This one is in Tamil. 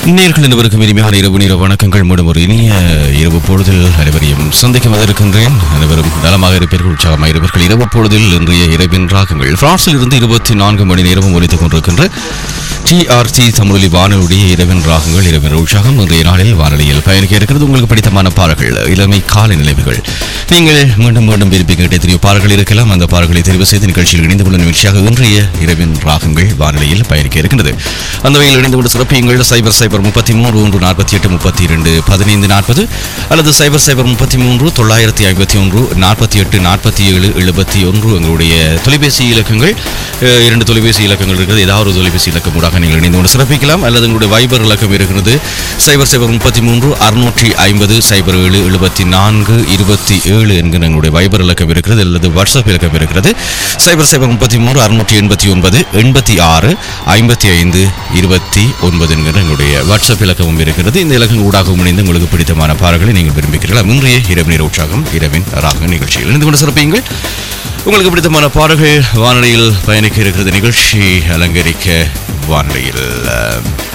நேர்கள் அனைவருக்கும் இனிமையான இரவு நேர வணக்கங்கள் மீண்டும் ஒரு இனிய இரவு பொழுதில் அனைவரையும் சந்திக்க வந்திருக்கின்றேன் அனைவரும் நலமாக இருப்பீர்கள் உற்சாகமாக இருப்பீர்கள் இரவு பொழுதில் இன்றைய இரவின் ராகங்கள் பிரான்சில் இருந்து இருபத்தி நான்கு மணி நேரமும் ஒலித்துக் கொண்டிருக்கின்ற டிஆர்டி தமிழொலி வானொலியுடைய இரவின் ராகங்கள் இரவின் உற்சாகம் இன்றைய நாளில் வானொலியில் பயணிக்க இருக்கிறது உங்களுக்கு பிடித்தமான பாடல்கள் இளமை காலை நிலைவுகள் நீங்கள் மீண்டும் மீண்டும் விரும்பி கேட்ட எத்தனையோ பாடல்கள் இருக்கலாம் அந்த பாடல்களை தெரிவு செய்து நிகழ்ச்சியில் இணைந்து கொள்ள நிகழ்ச்சியாக இன்றைய இரவின் ராகங்கள் வானொலியில் பயணிக்க இருக்கின்றது அந்த வகையில் இணைந்து கொண்டு சிறப்பியுங்கள் சைபர் சைபர் முப்பத்தி மூன்று ஒன்று நாற்பத்தி எட்டு முப்பத்தி இரண்டு பதினைந்து நாற்பது அல்லது சைபர் சைபர் முப்பத்தி மூன்று தொள்ளாயிரத்தி ஐம்பத்தி ஒன்று நாற்பத்தி எட்டு நாற்பத்தி ஏழு எழுபத்தி ஒன்று எங்களுடைய தொலைபேசி இலக்கங்கள் அஹ், இரண்டு தொலைபேசி இலக்கங்கள் இருக்கிறது ஏதாவது ஒரு தொலைபேசி இலக்கம் ஊடாக நீங்கள் இணைந்து கொண்டு சிறப்பிக்கலாம் அல்லது உங்களுடைய வைபர் இலக்கம் இருக்கிறது சைபர் சைபர் முப்பத்தி மூன்று அறுநூற்றி ஐம்பது சைபர் ஏழு எழுபத்தி நான்கு இருபத்தி ஏழு என்கிற எங்களுடைய வைபர் இலக்கம் இருக்கிறது அல்லது வாட்ஸ்அப் இலக்கம் இருக்கிறது சைபர் சைபர் முப்பத்தி மூன்று அறுநூற்றி எண்பத்தி ஒன்பது எண்பத்தி ஆறு ஐம்பத்தி ஐந்து இருபத்தி ஒன்பது என்கிற எங்களுடைய வாட்ஸ்அப் இலக்கமும் இருக்கிறது இந்த இலக்கம் ஊடாகவும் இணைந்து உங்களுக்கு பிடித்தமான பாடல்களை நீங்கள் விரும்புகிறீர்கள் இன்றைய இரவு நேர உற்சாகம் இரவின் ராக நிகழ்ச்சியில் இணைந்து கொண்டு சிறப்பியுங்கள் உங்களுக்கு பிடித்தமான பாடல்கள் வானொலியில் பயணிக்க இருக்கிறது நிகழ்ச்சி அலங்கரிக்க வானொலியில் அஹ்,